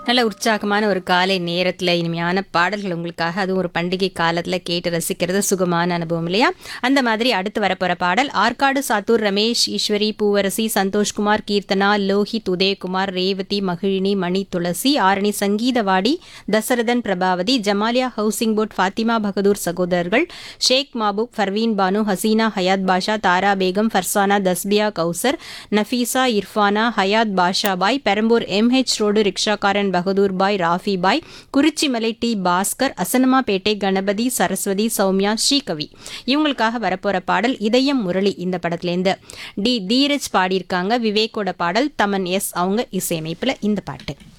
நல்ல உற்சாகமான ஒரு காலை நேரத்தில் இனிமையான பாடல்கள் உங்களுக்காக அதுவும் ஒரு பண்டிகை காலத்தில் கேட்டு ரசிக்கிறது சுகமான அனுபவம் இல்லையா அந்த மாதிரி அடுத்து வரப்போற பாடல் ஆற்காடு சாத்தூர் ரமேஷ் ஈஸ்வரி பூவரசி சந்தோஷ்குமார் கீர்த்தனா லோஹித் உதயகுமார் ரேவதி மகிழினி மணி துளசி ஆரணி சங்கீதவாடி தசரதன் பிரபாவதி ஜமாலியா ஹவுசிங் போர்ட் ஃபாத்திமா பகதூர் சகோதரர்கள் ஷேக் மாபூப் ஃபர்வீன் பானு ஹசீனா ஹயாத் பாஷா தாரா பேகம் ஃபர்சானா தஸ்பியா கௌசர் நஃபீசா இர்ஃபானா ஹயாத் பாஷா பாய் பெரம்பூர் எம்ஹெச் ரோடு ரிக்ஷாக்காரன் பகதூர் பாய் ராஃபி பாய் குறிச்சிமலை டி பாஸ்கர் அசனமாபேட்டை கணபதி சரஸ்வதி சௌமியா ஸ்ரீகவி இவங்களுக்காக வரப்போற பாடல் இதயம் முரளி இந்த படத்துலேருந்து டி தீரஜ் பாடியிருக்காங்க விவேக்கோட பாடல் தமன் எஸ் அவங்க இசையமைப்பில் இந்த பாட்டு